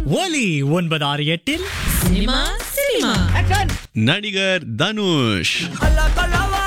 ஒலி ஒன்பது ஆறு எட்டில் சினிமா சினிமா நடிகர் Dhanush Alla kalawa,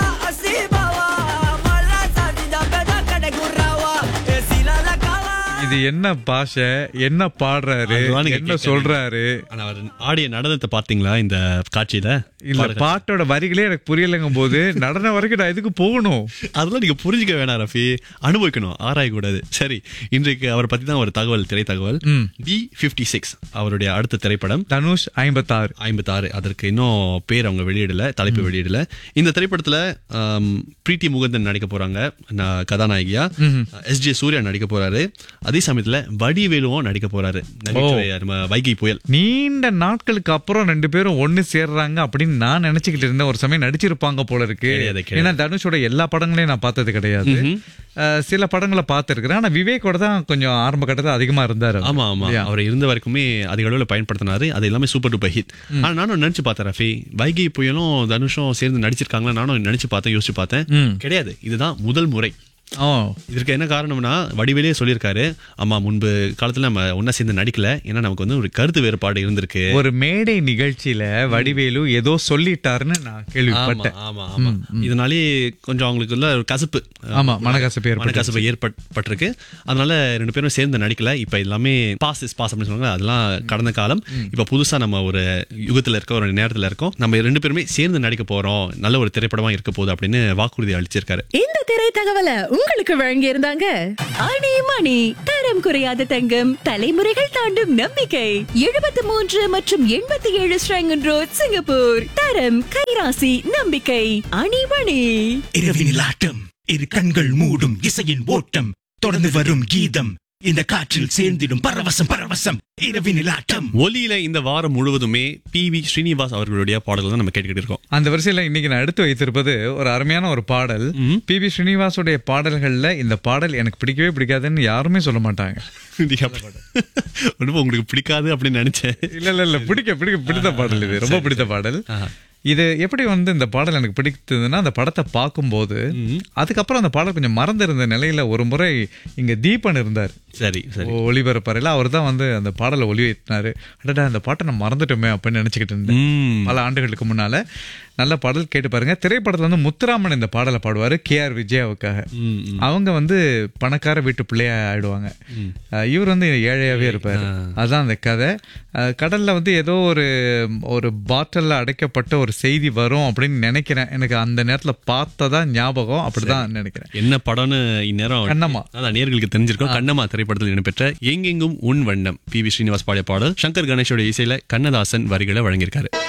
asibawa, mala sadida peda kade gurrawa, esila la kawa. இது என்ன பாஷை என்ன பாடுறாரு அதுதான் நீங்க என்ன கேட்கறீங்க. சொல்றாரு ஆனா அவர் ஆடிய நடனத்தை பாத்தீங்களா இந்த காட்சியில இல்ல பாருங்க. பாட்டோட வரிகளே எனக்கு புரியலங்கும் போது நடனம் வரைக்கும் நான் எதுக்கு போகணும் அதெல்லாம் நீங்க புரிஞ்சுக்க வேணாம் ரஃபி அனுபவிக்கணும் ஆராய கூடாது சரி இன்றைக்கு அவரை பத்தி தான் ஒரு தகவல் திரை தகவல் ம். பி பிப்டி சிக்ஸ் அவருடைய அடுத்த திரைப்படம் தனுஷ் ஐம்பத்தாறு ஐம்பத்தாறு அதற்கு இன்னும் பேர் அவங்க வெளியிடல தலைப்பு வெளியிடல இந்த திரைப்படத்துல ஆம், பிரீத்தி முகுந்தன் நடிக்க போறாங்க ந- கதாநாயகியா எஸ் ஜே சூர்யா நடிக்க போறாரு அதே சமயத்துல வடிவேலுவும் நடிக்க போறாரு நகைச்சுவை, நம்ம வைகை புயல் நீண்ட நாட்களுக்கு அப்புறம் ரெண்டு பேரும் ஒண்ணு சேர்றாங்க அப்படின்னு நான் நினைச்சுக்கிட்டு இருந்தேன் ஒரு சமயம் நடிச்சிருப்பாங்க போல இருக்கு கிடையாது, கிடையாது. ஏன்னா தனுஷோட எல்லா படங்களையும் நான் பார்த்தது கிடையாது அஹ், சில படங்களை பார்த்திருக்கிறேன் ஆனா விவேக்கோட தான் கொஞ்சம் ஆரம்ப கட்டத்தில் அதிகமா இருந்தாரு அவர். ஆமா ஆமா Yeah. அவர் இருந்த வரைக்குமே அதிக அளவுல பயன்படுத்தினாரு அது எல்லாமே சூப்பர் டூப்பர் ஹிட் ஆனா நானும் நினைச்சு பார்த்தேன் ரஃபி வைகை புயலும் தனுஷும் சேர்ந்து நடிச்சிருக்காங்களா நானும் நினைச்சு பார்த்தேன் யோசிச்சு பார்த்தேன் ம். கிடையாது இதுதான் முதல் முறை ஓ இதற்கு என்ன காரணம்னா வடிவேலே சொல்லியிருக்காரு ஆமா முன்பு காலத்துல நம்ம ஒன்னா சேர்ந்து நடிக்கல ஏன்னா நமக்கு வந்து ஒரு கருத்து வேறுபாடு இருந்திருக்கு ஒரு மேடை நிகழ்ச்சியில வடிவேலு ஏதோ சொல்லிட்டாருன்னு நான் ஆமா கேள்விப்பட்டேன் ஆமா ஆமா இதனாலே கொஞ்சம் அவங்களுக்குள்ள ஒரு கசப்பு ஆமா மனக்கசப்பு ஏற்பட்டு மனக்கசப்பு ஏற்பட்டிருக்கு அதனால ரெண்டு பேரும் சேர்ந்து நடிக்கல இப்ப எல்லாமே பாஸ் இஸ் பாஸ் அப்படின்னு சொல்லுவாங்க அதெல்லாம் கடந்த காலம் இப்ப புதுசா நம்ம ஒரு யுகத்துல இருக்க ஒரு நேரத்துல இருக்கோம் நம்ம ரெண்டு பேருமே சேர்ந்து நடிக்க போறோம் நல்ல ஒரு திரைப்படமா இருக்க போகுது அப்படின்னு வாக்குறுதி அளிச்சிருக்காரு இந்த திரை தகவலை உங்களுக்கு வழங்கி இருந்தாங்க அணி மணி தரம் குறையாத தங்கம் தலைமுறைகள் தாண்டும் நம்பிக்கை எழுபத்தி மூன்று மற்றும் எண்பத்தி ஏழு ஸ்ரங்கன் ரோட் சிங்கப்பூர் தரம் கைராசி நம்பிக்கை அணி மணி இரவினில் ஆட்டம் இரு கண்கள் மூடும் இசையின் ஓட்டம் தொடர்ந்து வரும் கீதம் இந்த காற்றில் சேர்ந்திடும் பரவசம் பரவசம் இரவினில் ஆட்டம் ஒலியில இந்த வாரம் முழுவதுமே பி வி ஸ்ரீனிவாஸ் அவர்களுடைய பாடல்கள் தான் நம்ம கேட்டுக்கிட்டு இருக்கோம் அந்த வரிசையில இன்னைக்கு நான் எடுத்து வைத்திருப்பது ஒரு அருமையான ஒரு பாடல் பி பி ஸ்ரீனிவாசுடைய பாடல்கள்ல இந்த பாடல் எனக்கு பிடிக்கவே பிடிக்காதுன்னு யாருமே சொல்ல மாட்டாங்க ஒன்றும் உங்களுக்கு பிடிக்காது அப்படின்னு நினைச்சேன் இல்ல இல்ல இல்ல பிடிக்க பிடிக்க பிடித்த பாடல் இது ரொம்ப பிடித்த பாடல் இது எப்படி வந்து இந்த பாடல் எனக்கு பிடித்ததுன்னா அந்த படத்தை பார்க்கும்போது அதுக்கப்புறம் அந்த பாடல் கொஞ்சம் மறந்திருந்த நிலையில ஒரு முறை இங்க தீபன் இருந்தார் சரி சரி ஒளிபரப்பறையில அவர் தான் வந்து அந்த பாடலை ஒளி வைத்தினாரு அடடா அந்த பாட்டை நான் மறந்துட்டோமே அப்படின்னு நினைச்சுக்கிட்டு இருந்தேன் ம். பல ஆண்டுகளுக்கு முன்னால நல்ல பாடல் கேட்டு பாருங்க திரைப்படத்துல வந்து முத்துராமன் இந்த பாடலை பாடுவாரு கே ஆர் விஜயாவுக்காக ம், ம். அவங்க வந்து பணக்கார வீட்டு பிள்ளையா ஆயிடுவாங்க அஹ் இவர் வந்து ஏழையாவே இருப்பாரு அதான் அந்த கதை அஹ் கடல்ல வந்து ஏதோ ஒரு ஒரு பாட்டில்ல அடைக்கப்பட்ட ஒரு செய்தி வரும் அப்படின்னு நினைக்கிறேன் எனக்கு அந்த நேரத்துல பார்த்ததா ஞாபகம் அப்படிதான் நினைக்கிறேன் என்ன படம்னு இந்நேரம் கண்ணம்மா. அதான் நேர்களுக்கு தெரிஞ்சிருக்கும் கண்ணம்மா திரைப்படத்தில் இடம்பெற்ற எங்கெங்கும் உன் வண்ணம் பி வி ஸ்ரீனிவாஸ் பாடிய பாடல் சங்கர் கணேஷோட இசையில கண்ணதாசன் வரிகளை வழங்கியிருக்காரு